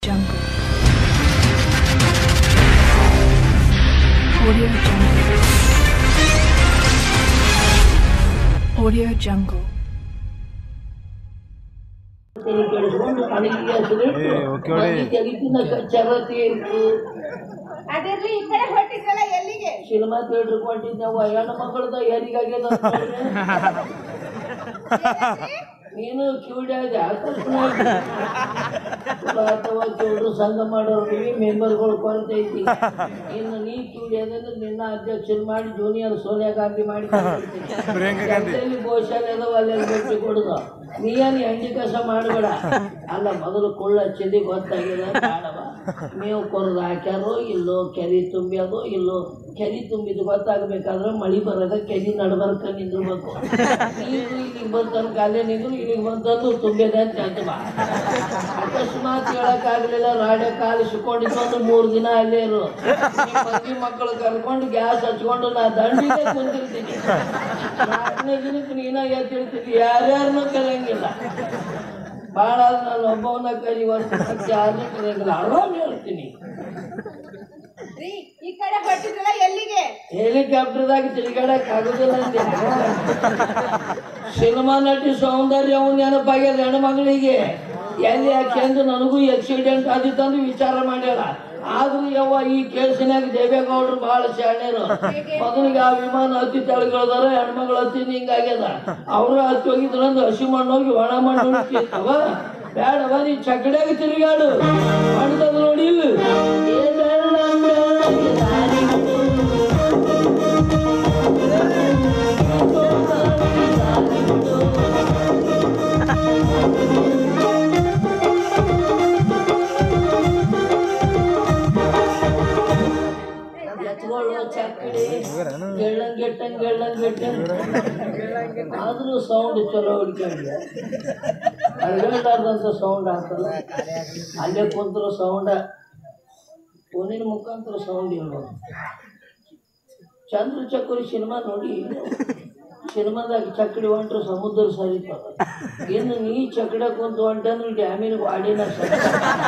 Jungle. Audio Jungle. Audio Jungle. ತಲೆ ಕೆಡಿಸ್ಕೊಂಡು ಕಣಿಗೆ ಏ, okay ನೋಡಿ. ತೆಗಿತಿನ ಚರತಿ ಇತ್ತು ಅದಿರ್ಲಿ ಈ ಕಡೆ ಹೊಟ್ಟಿದ್ರಲ್ಲ ಎಲ್ಲಿಗೆ ಸಿನಿಮಾ ಥಿಯೇಟರ್ ಕೊಟ್ಟಿದ್ದೆವು ಹೆಣ್ಣು ಮಕ್ಕಳದ ಯಾರಿಗಾಗ್ಯದ ಅಂತ ನೋಡ್ರಿ. ನೀನು ಕಿವಿಡ್ಯಾದ ಅಥವಾ ಕಿವಿಡು ಸಂಘ ಮಾಡೋರಿಗೆ ಮೆಂಬರ್ಗಳು ಕೊರತೆ ಐತಿ ಇನ್ನು ನೀ ಕಿವಿಡ್ಯಾದಂದ್ರೆ ನಿನ್ನ ಅಧ್ಯಕ್ಷರು ಮಾಡಿ ಜೂನಿಯರ್ ಸೋನಿಯಾ ಗಾಂಧಿ ಮಾಡಿ ಪ್ರಿಯಾಂಕಾ ಗಾಂಧಿ. ಎಲ್ಲಿ ಗೋಶಾಲೆ ಅದಾವ ಅಲ್ಲಿ ಭೇಟಿ ಕೊಡುದು ನೀನು ಎಂಡಿ ಕಸ ಮಾಡಬೇಡ ಅಲ್ಲ ಮೊದಲು ಕೊಳ್ಳ ಹಚ್ಚಿದಿ ಗೊತ್ತಾಗಿದೆ ಬೇಡವ ನೀವು ಕೊರದು ಹಾಕ್ಯಾರೋ ಇಲ್ಲೋ ಕೆರಿ ತುಂಬ್ಯಾದೋ ಇಲ್ಲೋ ಕೆರಿ ತುಂಬಿದ್ದು ಗೊತ್ತಾಗಬೇಕಾದ್ರೆ ಮಳಿ ಬರೋದ ಕೆರಿ ನಡ್ಬರ್ಕ ನಿಂದಿರ್ಬೇಕು ನೀರು ಇಲ್ಲಿಗೆ ಬಂತಂದು ಅಲ್ಲೇ ನಿಂದ್ರು ಇಲ್ಲಿಗೆ ಬಂತಂದು ತುಂಬಿದೆ ಅಂತ ಹೇಳ್ತೀವ ಅಕಸ್ಮಾತ್ ಹೇಳಕ್ಕಾಗಲಿಲ್ಲ ರಾಡೆ ಕಾಲು ಸಿಕ್ಕೊಂಡಿದ್ದು ಒಂದು ಮೂರು ದಿನ ಅಲ್ಲೇ ಇರು ನಿಮ್ ಮಂದಿ ಮಕ್ಕಳು ಕರ್ಕೊಂಡು ಗ್ಯಾಸ್ ಹಚ್ಕೊಂಡು ನಾ ದಂಡಿಗೆ ಕುಂತಿರ್ತೀನಿ ನಾಲ್ಕನೇ ದಿನಕ್ಕೆ ನೀನ ಎತ್ತಿರ್ತೀನಿ ಯಾರ್ಯಾರನ್ನೂ ಕರೆಯಂಗಿಲ್ಲ ಭಾಳ ನಾನು ಒಬ್ಬವನ್ನ ಕರಿ ವರ್ಷ ಯಾರನ್ನೂ ಕರೆಯಂಗಿಲ್ಲ ಆರಾಮ್ ಹೇಳ್ತೀನಿ ರೀ ಈ ಕಡೆ ಹೊಟ್ಟಿದ್ರಲ್ಲ ಎಲ್ಲಿಗೆ ಹೆಲಿಕಾಪ್ಟರ್ದಾಗ ತಿರುಗಾಡಕ್ ಆಗುದಿಲ್ಲ ಅಂದೆ ಸಿನಿಮಾ ನಟಿ ಸೌಂದರ್ಯ ಅವ್ನು ನೆನಪಾಗ್ಯದ ಹೆಣ್ಮಗಳಿಗೆ ಎಲ್ಲಿ ಯಾಕೆಂದು ನನಗೂ ಆಕ್ಸಿಡೆಂಟ್ ಆದಿತ್ತಂದು ವಿಚಾರ ಮಾಡ್ಯಾಳ ಆದ್ರೂ ಯವ್ವ ಈ ಕೇಸಿನಾಗ ದೇವೇಗೌಡರು ಬಹಳ ಶಾಣ್ಯರು ಮೊದಲಿಗೆ ಆ ವಿಮಾನ ಹತ್ತಿ ತೆಳಗಿಳ್ದಾರ ಹೆಣ್ಮಗಳು ಹತ್ತಿ ಹಿಂಗಾಗ್ಯದ ಅವರು ಹತ್ತಿ ಹೋಗಿದ್ರಂದು ಹಸಿ ಮಣ್ಣು ಹೋಗಿ ಒಣ ಮಣ್ಣು ಉಳಿತಿತ್ತವ ಬೇಡವ ನೀ ಚಕಡ್ಯಾಗ ತಿರುಗಾಡು ಮಾಡ್ತದ ನೋಡಿ ಇಲ್ಲಿ. ಏ ಬೇಡ ಬೇಡ, ದಾರಿ ಬಿಡು. ಎತ್ಕೊಳ್ಳೋ ಚಕ್ಕಡಿ ಗೆಳ್ಳಂಗ್ ಗೆಟ್ಟಂಗ್ ಗೆಳ್ಳಂಗ್ ಗೆಟ್ಟಂಗ್ ಆದ್ರೂ ಸೌಂಡ್ ಚಲೋ ಹುಡ್ಕೊಂಡ್ರೆ ಅಡ್ಡಾಡ್ಲಾರ್ದಂತ ಸೌಂಡ್ ಆಗ್ತದ ಅಲ್ಲೇ ಕುಂತ್ರು ಸೌಂಡ ಫೋನಿನ ಮುಖಾಂತರ ಸೌಂಡ್ ಹೇಳ್ಬೋದು ಚಂದ್ರ ಚಕೋರಿ ಸಿನಿಮಾ ನೋಡಿ ಸಿನಿಮಾದಾಗ ಚಕ್ಕಡಿ ಹೊಂಟ್ರೆ ಸಮುದ್ರ ಸರಿತದ ಇನ್ನು ನೀ ಚಕಡೆ ಕುಂತು ಹೊಂಟಂದ್ರೆ ಡ್ಯಾಮಿನ ವಾಡಿನ ಸರಿ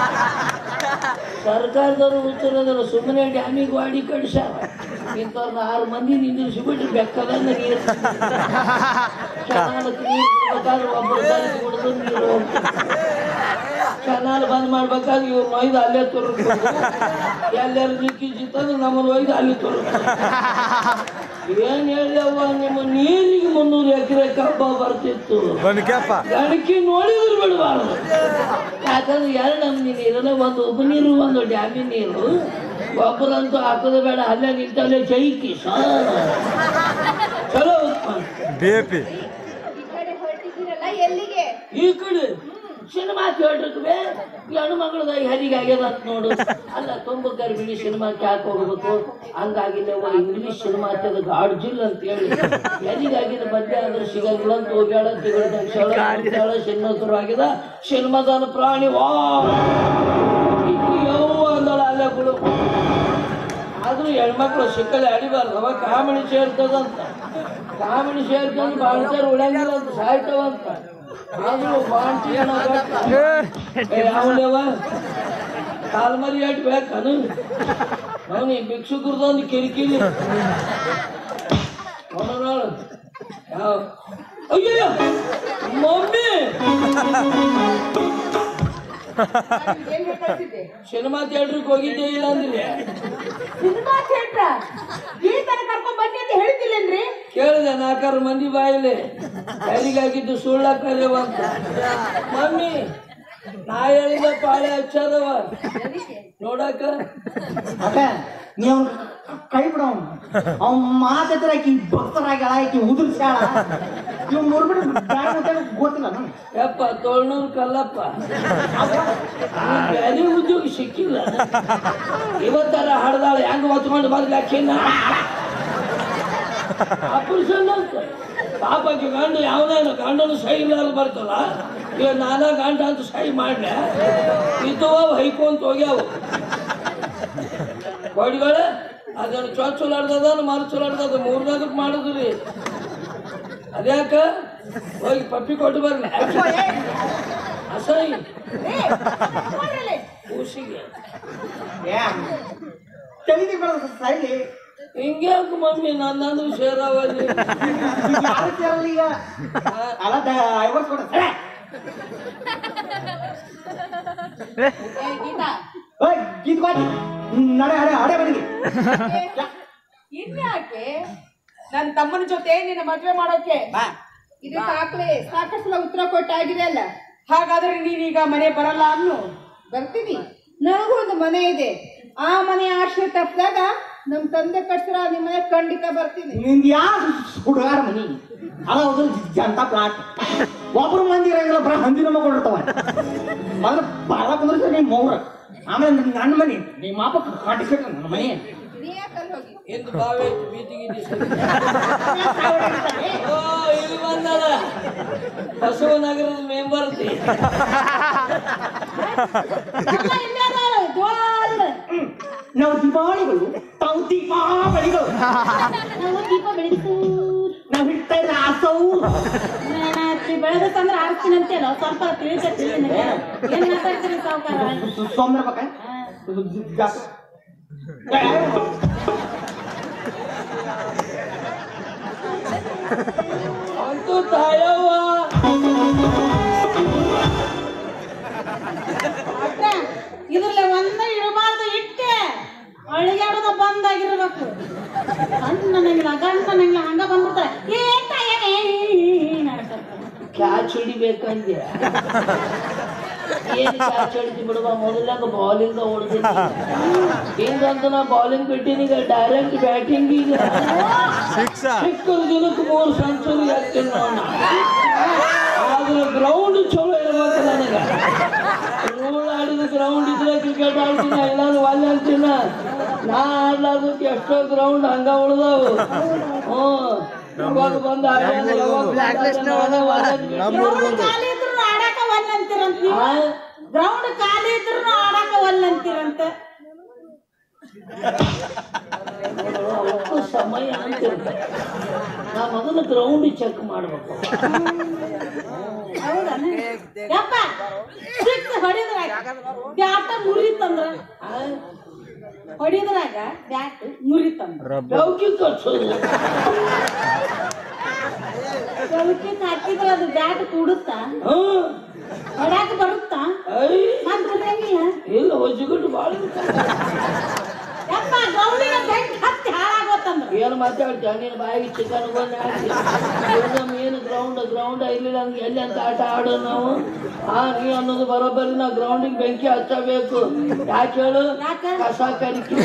ಸರ್ಕಾರದವರು ಉತ್ತರದಲ್ಲ ಸುಮ್ಮನೆ ಡ್ಯಾಮಿಗೆ ವಾಡಿ ಕಡಿಸ್ಯಾರ ಇಂಥವ್ರನ್ನ ಆರು ಮಂದಿ ನಿಂದಿರಿಸಿಬಿಟ್ಟು ಬೆಕ್ಕದಂಗ ನೀರು ಕೆನಾಲ್ ನೀರು ಬಿಡ್ಬೇಕಾದ್ರೆ ಒಬ್ಬರು ತಾರೀಕು ಕುಡಿದು ನೀರು ಹೋಗ್ತದೆ. ಕೆನಾಲ್ ಬಂದ್ ಮಾಡ್ಬೇಕಾದ್ರೆ ಇವ್ರು ಒಯ್ದು ಅಲ್ಲೇ ತುರುಕ್ಬೋದು ಎಲ್ಲರೂ ಜಿಕ್ಕಿ ಜಿತ್ತಂದ್ರೆ ನಮ್ಮನ್ನು ಒಯ್ದು ಅಲ್ಲಿ ತುರುಕ್ಬೋದು ಏನ್ ಹೇಳ್ಯವ್ವ ನಿಮ್ಮ ನೀರಿಗೆ ಮುನ್ನೂರು ಎಕರೆ ಕಬ್ಬ ಬರ್ತಿತ್ತು ಬನ್ನಿಕ್ಯಪ್ಪ ಗಣಕಿ ನೋಡಿದ್ರು ಬಿಡಬಾರ್ದು ಯಾಕಂದ್ರೆ ಎರಡು ನಮ್ನಿ ನೀರಲ್ಲ ಒಂದು ಉಪ ನೀರು ಒಂದು ಡ್ಯಾಮಿನ ನೀರು ಒಬ್ಬರಂತೂ ಹಾಕೋದು ಬೇಡ ಅಲ್ಲೇ ನಿಂತಲ್ಲೇ ಜೈಕಿ ಚಲೋ ಉತ್ಪನ್ನ ಡಿ ಎ ಪಿ ಈ ಕಡೆ ಹೊಟ್ಟಿದ್ದೀರಲ್ಲ ಎಲ್ಲಿಗೆ ಈ ಕಡೆ ಸಿನಿಮಾ ಥಿಯೇಟರ್ಗೆ ಹೆಣ್ಣು ಮಗಳದಾಗ ಹರಿಗಾಗ್ಯದ ಅಂತ ನೋಡು ಅಲ್ಲ ತುಂಬ ಗರ್ಭಿಣಿ ಸಿನಿಮಾಕ್ಕೆ ಯಾಕೆ ಹೋಗ್ಬೇಕು ಹಂಗಾಗಿಲ್ಲ ಇಂಗ್ಲೀಷ್ ಸಿನಿಮಾ ಅಂತದ ಗಾಡ್ಜಿಲ್ ಅಂತ ಹೇಳಿ ಎಲ್ಲಿಗಾಗಿದ ಮಧ್ಯ ಆದ್ರೆ ಸಿಗಂಗಿಲ್ಲ ಅಂತ ಹೋಗ್ಯಾಳ ತಿಗಳ ಸಿನಿಮಾ ಆಗಿದ ಸಿನಿಮಾದಾನ ಪ್ರಾಣಿ ವಾ ಯವ್ವ ಅಂದಳ ಅಲ್ಲೇ ಬಿಡು ಆದ್ರೂ ಹೆಣ್ಮಕ್ಳು ಸಿಕ್ಕಲ್ಲಿ ಅಡಿಬಾರ್ದು ಅವ ಕಾಮಿಡಿ ಸೇರ್ತದಂತ ಕಾಮಿಡಿ ಸೇರ್ಕೊಂಡು ಬಾಳ್ತಾರ ಉಳಂಗಿಲ್ಲ ಅಂತ ಸಾಯ್ತವಂತ ಆದ್ರೂ ಬಾಣ್ತಿ ಅವನವ ಕಾಲ್ಮರಿ ಅಟ್ ಬೇಕನು ಅವನು ಈ ಭಿಕ್ಷುಕರದೊಂದು ಕಿರಿಕಿರಿ ಅವನು ಯಾವ ಅಯ್ಯಯ್ಯ ಮಮ್ಮಿ ಏನ್ ಹೇಳ್ತಿದ್ದೆ ಸಿನಿಮಾ ಥಿಯೇಟ್ರಿಗೆ ಹೋಗಿದ್ದೇ ಇಲ್ಲ ಅಂದ್ರೆ ಸಿನಿಮಾ ಥಿಯೇಟ್ರ ಈ ತರ ಕರ್ಕೊಂಡ್ ಬನ್ನಿ ಅಂತ ಹೇಳ್ತಿಲ್ಲೇನ್ರಿ ಕೇಳಿದೆ ನಾಲ್ಕಾರು ಮಂದಿ ಬಾಯಿಲೆ ಯಾರಿಗಾಗಿದ್ದು ಸುಳ್ಳ ಕರೆಯವ ಅಂತ ಮಮ್ಮಿ ನಾ ಹೇಳಿದ ಪಾಳೆ ಹಚ್ಚದವ ನೋಡಕ ಅಕ್ಕ ನೀ ಅವ್ನ ಕೈ ಬಿಡ ಅವ್ನು ಅವ್ನ ಮಾತಾಡ್ತಾರೆ ಆಕಿ ಭಕ್ತರಾಗ್ಯಾಳ ಆಕಿ ಉದುರ್ಸ್ಯಾಳ ಇವ್ ಮುರ್ಬಿಟ್ಟು ಬ್ಯಾಡ ಅಂತ ಗೊತ್ತಿಲ್ಲ ನಾನು ಯಪ್ಪ ತೋಳ್ನೂರು ಕಲ್ಲಪ್ಪ ಬೇರೆ ಉದ್ಯೋಗ ಸಿಕ್ಕಿಲ್ಲ ಇವತ್ತರ ಹಡ್ದಾಳ ಹೆಂಗ್ ಹೊತ್ಕೊಂಡು ಬರ್ಲಾಕಿನ್ನ ಆಪರೇಷನ್ ಅಂತ ಪಾಪಕ್ಕೆ ಗಂಡು ಯಾವನೇನು ಗಂಡನು ಸೈ ಇಲ್ಲಾರ ಬರ್ತಲ್ಲ ಈಗ ನಾನಾ ಗಂಡ ಅಂತ ಸೈ ಮಾಡ್ಲೆ ಇದ್ದವ ಹೈಕೊಂತ ಹೋಗ್ಯಾವ ಕೋಡಿಗಳ ಅದನ್ನು ಚೊಚ್ಚಲಾಡ್ದದ ಮರುಚಲಾಡ್ದದ ಮೂರ್ನಾಗಕ್ಕೆ ಮಾಡುದ್ರಿ ಅದ್ಯಾಕ ಹೋಗಿ ಪಪ್ಪಿ ಕೊಟ್ಟು ಬರ್ಲಿ ಅಸಹ್ಯ ನೋಡ್ರಲ್ಲಿ ಕೂಸಿಗೆ ಏ ತೆಲಿಗೆ ಬೆಳೆದ ಸೈಲಿ ಹಿಂಗ್ಯಾಕೆ ಮಮ್ಮಿ ನನ್ನದು ಸೇರಾವಲ್ಲಿ ಯಾರು ಸೇರಲ್ಲ ಈಗ ಅಲ್ಲ ಐವತ್ತು ಕೊಡ ಸರಿ ಏ ಗೀತಾ ಓಯ್ ಗೀತ್ ಗಾಡಿ ನಡೆ ಹಡೆ ಹಡೆ ಬನ್ನಿ ಇನ್ಯಾಕೆ ನನ್ನ ತಮ್ಮನ ಜೊತೆ ನಿನ್ನ ಮದ್ವೆ ಮಾಡೋಕೆ ಬಾ ಇದಕ್ಕಾಗ್ಲೇ ಸಾಕಷ್ಟು ಸಲ ಉತ್ತರ ಕೊಟ್ಟಾಗಿದೆ ಅಲ್ಲ ಹಾಗಾದ್ರೆ ನೀನೀಗ ಮನೆ ಬರಲ್ಲ ಅನ್ನು ಬರ್ತೀನಿ ನನಗೂ ಒಂದು ಮನೆ ಇದೆ ಆ ಮನೆ ಆಶ್ರಯ ತಪ್ಪಿದಾಗ ನಮ್ ತಂದೆ ಕಟ್ಸಿರ ನಿಮ್ಮ ಮನೆ ಖಂಡಿತ ಬರ್ತೀನಿ ನಿಂದ ಯಾವ ಹುಡುಗಾರ ಮನಿ ಅದ ಹೌದು ಜನತಾ ಪ್ಲಾಟ್ ಒಬ್ರು ಮಂದಿ ಇರಂಗಿಲ್ಲ ಬರ ಹಂದಿನ ಮಗಳಿರ್ತಾವ ಮೊದಲು ಬಾಳ ಕುಂದ್ರಿಸ ನಿಮ್ಮ ಮೌರ ಆಮೇಲೆ ನನ್ನ ಮನಿ ನಿಮ್ಮ ಮಾಪ ಕಟ್ಟಿಸ್ಬೇಕು ನನ್ನ ಮನಿ ನೀ ಯಾಕೆ ಅಲ್ಲಿ ಹೋಗಿ ಎಂದು ಬಾವಿ ಐತಿ ಬೀದಿ ಗೀದಿ ಸರಿ. ಓ ಇಲ್ಲಿ ಬಂದದ ಬಸವನಗರದ ಮೆಂಬರ್ತಿ ನಾವು ದೀಪಾವಳಿಗಳು ತಾವು ದೀಪಾವಳಿಗಳು ನಾವು ದೀಪ ಬೆಳಗಿಸು ನಾವು ಹಿಡ್ತಾ ಇಲ್ಲ ಆಸವು ಬೆಳಗತ್ತಂದ್ರೆ ಆರಿಸ್ತೀನಿ ಅಂತೇನೋ ಸ್ವಲ್ಪ ತಿಳಿತೈತಿ ನಿನಗೆ ಏನ್ ಮಾತಾಡ್ತೀರಿ ಸಾವುಕಾರ ಸೋಮ್ರ ಬಕ ಅಂತೂ ತಾಯವ್ವ ಅಕ್ಕ ಇದ್ರಲ್ಲೇ ಒಂದ ಇಡಬಾರ್ದು ಇಟ್ಟೆ ಅಳಿಗಾಡೋದ ಬಂದಾಗಿರ್ಬೇಕು ಗಂಟು ನಂಗಿಲ್ಲ ಗಂಟು ನಂಗಿಲ್ಲ ಹಂಗ ಬಂದ್ಬಿಡ್ತಾರೆ ಏನ್ ತಾಯನೇ ಕ್ಯಾಚ್ ಹಿಡಿಬೇಕಂದ್ಯ ಏನ್ ಕ್ಯಾಚ್ ಹಿಡಿದು ಬಿಡುವ ಮೊದಲಾಗ ಬಾಲಿಂಗ್ ಹೊಡೆದಿನಿ ಹಿಂಗಂತ ನಾ ಬಾಲಿಂಗ್ ಬಿಟ್ಟಿನಿ ಈಗ ಡೈರೆಕ್ಟ್ ಬ್ಯಾಟಿಂಗ್ ಈಗ ಸಿಕ್ಸ ಚಿಕ್ಕದ ದಿನಕ್ಕೆ ಮೂರು ಸೆಂಚುರಿ ಹಾಕ್ತೀನಿ ನೋಡ ಆದ್ರೆ ಗ್ರೌಂಡ್ ಚಲೋ ಇರ್ಬೇಕು ನನಗೆ ರೂಲ್ ಆಡಿದ ಗ್ರೌಂಡ್ ಇದ್ರೆ ಕ್ರಿಕೆಟ್ ಆಡ್ತೀನಿ ಎಲ್ಲಾರು ಒಲ್ಲೆ ಅಂತೀನ ನಾ ಆಡ್ಲಾರ್ದಕ್ಕೆ ಎಷ್ಟೋ ಗ್ರೌಂಡ್ ಹಂಗ ಉಳ್ದಾವು ಹ್ಞೂ ಯಾವಾಗ ಬಂದು ಆಡ್ಯಾನ, ಯಾವಾಗ ಬಂದು ಆಡ್ಯಾನ, ನಾನೇ ಒಲ್ಲೆ ಗ್ರೌಂಡ್ ಖಾಲಿ ಇದ್ರು ಆಡಾಕ ಒಲ್ಲ ಅಂತೀರಂತ ನೀವು ಆ? ಗ್ರೌಂಡ್ ಖಾಲಿ ಇದ್ರು ಆಡಾಕ ಒಲ್ಲ ಅಂತೀರಂತ ಅವಕ್ಕೂ ಸಮಯ ಅಂತ ಇರ್ತದೆ. ನಾ ಮೊದಲು ಗ್ರೌಂಡ್ ಚೆಕ್ ಮಾಡ್ಬೇಕು ಹೌದನ ಯಪ್ಪ ಸಿಕ್ಸ್ ಹೊಡಿದ್ರಾಗ ಬ್ಯಾಟ ಮುರಿತಂದ್ರ ಹೊಡಿದ್ರಾಗ ಬ್ಯಾಟ್ ಮುರಿತಂದ್ರ ಚೌಕಿ ಕಟ್ಸೋದು ಚೌಕಿ ಹಾಕಿದ್ರ ಅದು ಬ್ಯಾಟ್ ಕೂಡುತ್ತಾ ಹ್ಮ್ ಹೊಡ್ಯಾಕ ಬರುತ್ತಾ ಐ ಮತ್ ಬರಂಗಿಲ್ಲ ಇಲ್ಲ ಹೊಜ್ಜಿಗುಟ್ಟು ಭಾಳ ಯಪ್ಪ ಗೌಡಿನ ಬೆಂಕಿ ಹತ್ತಿ ಹಾಳಾಗೋತಂದ್ರ ಏನು ಮಾತಾಡ್ತೀಯ ನೀನು ಬಾಯಿಗೆ ಚಿಕನ್ ಬಂದು ಹಾಕಿ ಏನು ಗ್ರೌಂಡ್ ಗ್ರೌಂಡ್ ಇರ್ಲಿಲ್ಲ ಅಂದ್ರೆ ಎಲ್ಲಿ ಅಂತ ಆಟ ಆಡೋದು ನಾವು ಆ ನೀ ಅನ್ನೋದು ಬರೋಬ್ಬರಿ ನಾವು ಗ್ರೌಂಡಿಗೆ ಬೆಂಕಿ ಹಚ್ಚಬೇಕು ಯಾಕೆ ಹೇಳು ಯಾಕೆ? ಕಸ ಕರಿಕಿ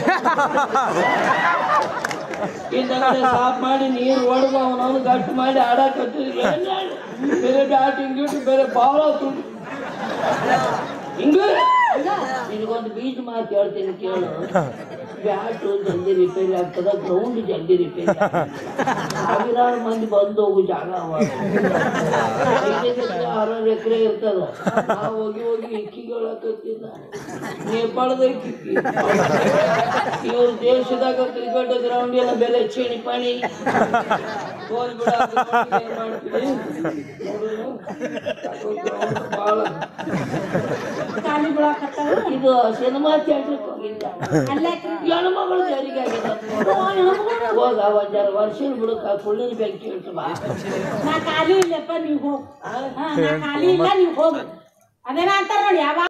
ಹಿಂದಗಡೆ ಸಾಫ್ ಮಾಡಿ ನೀರು ಹೊಡೆದು ಅವನವನು ಗಟ್ಟು ಮಾಡಿ ಆಡಕತ್ತಿದ್ವಿ ಏನ್ ಹೇಳು? ಬೇರೆ ಬ್ಯಾಟಿಂಗ್ ಇಟ್ಟು ಬೇರೆ ಬಾಳ ತುಂಡು ಹಿಂಗ ನಿನಗೊಂದು ಬೀಜ ಮಾತು ಹೇಳ್ತೀನಿ ಕೇಳು ಬ್ಯಾಟು ಜಲ್ದಿ ರಿಪೇರಿ ಆಗ್ತದ ಗ್ರೌಂಡ್ ಜಲ್ದಿ ರಿಪೇರಿ ಆಗ್ತದ. ಸಾವಿರಾರು ಮಂದಿ ಬಂದು ಹೋಗು ಜಾಗ ಅವ ಐದೈದು ಎಕರೆ ಆರಾರು ಎಕರೆ ಇರ್ತದ ನಾವು ಹೋಗಿ ಹೋಗಿ ಇಕ್ಕಿಗಳಾಕತ್ತಿಲ್ಲ ನೇಪಾಳದ ಇಕ್ಕಿ ಇವ್ರ ದೇಶದಾಗ ಕ್ರಿಕೆಟ್ ಗ್ರೌಂಡ್ ಎಲ್ಲ ಬೆಲೆ ಚೇಣಿ ಪಾಣಿ ಹೋಲ್ ಬಿಡ ಏನ್ ಮಾಡ್ತೀವಿ ನೋಡು, ಅದು ground ಭಾಳ ಖಾಲಿ ಬೀಳಾಕತ್ತಾವ ಇದು ಸಿನಿಮಾ ಥಿಯೇಟ್ರಿಗೆ ಹೋಗಿದ್ದ ಅಲ್ಲಾಕ್ರಿ ಹೆಣ್ಮಗಳು ಜಾರಿಗೆ ಆಗ್ಯದ ಹೋಗ ಒಂದ್ ಜರ ವರ್ಷ ಬಿಡುಕ ಕುಳ್ಳಿನ ಬೆಂಕಿ ಇಟ್ಟು ಬಾ ನಾ ಖಾಲಿ ಇಲ್ಲಪ್ಪ ನೀವು ಹೋಗು ಹಾ, ನಾ ಖಾಲಿ ಇಲ್ಲ ನೀವು ಹೋಗು ಅದೇನ ಅಂತಾರ ನೋಡಿ ಯಾವಾಗ